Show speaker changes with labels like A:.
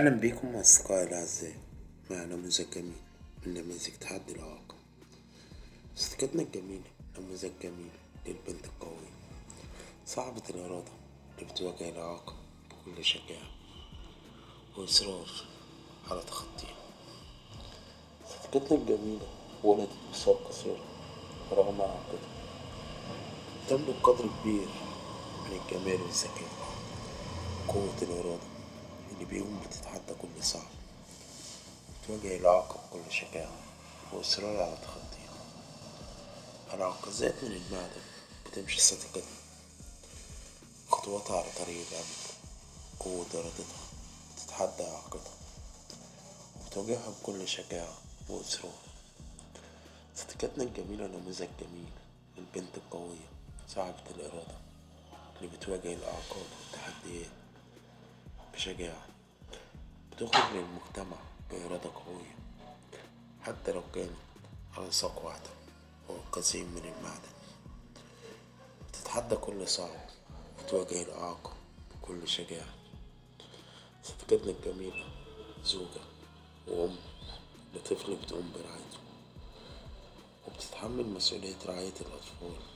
A: أهلا بكم أصدقائي الأعزاء مع نموذج جميل من نماذج تحدي الإعاقة صديقتنا الجميلة نموذج جميل للبنت القوية صاحبة الإرادة اللي بتواجه الإعاقة بكل شجاعة وإصرار على تخطيها صديقتنا الجميلة ولدت بصور قصيرة رغم إعاقتها تملك قدر كبير من الجمال والذكاء قوة الإرادة اللي بيهم بتتحدى كل صعب بتواجه الإعاقة بكل شجاعة وإصرار على تخطيها العكازات من المعدن بتمشي صديقتنا خطواتها على طريق الأمل قوة إرادتها بتتحدى إعاقتها وبتواجهها بكل شجاعة وإصرار صديقتنا الجميلة نموذج جميل للبنت القوية صاحبة الإرادة اللي بتواجه الإعاقات والتحديات بشجاعة بتخرج للمجتمع بإرادة قوية حتى لو كانت على ساق واحدة وكثير من المعدن بتتحدى كل صعب وتواجه الإعاقة بكل شجاعة صديقتنا الجميلة زوجة وأم لطفل بتقوم برعايته وبتتحمل مسؤولية رعاية الأطفال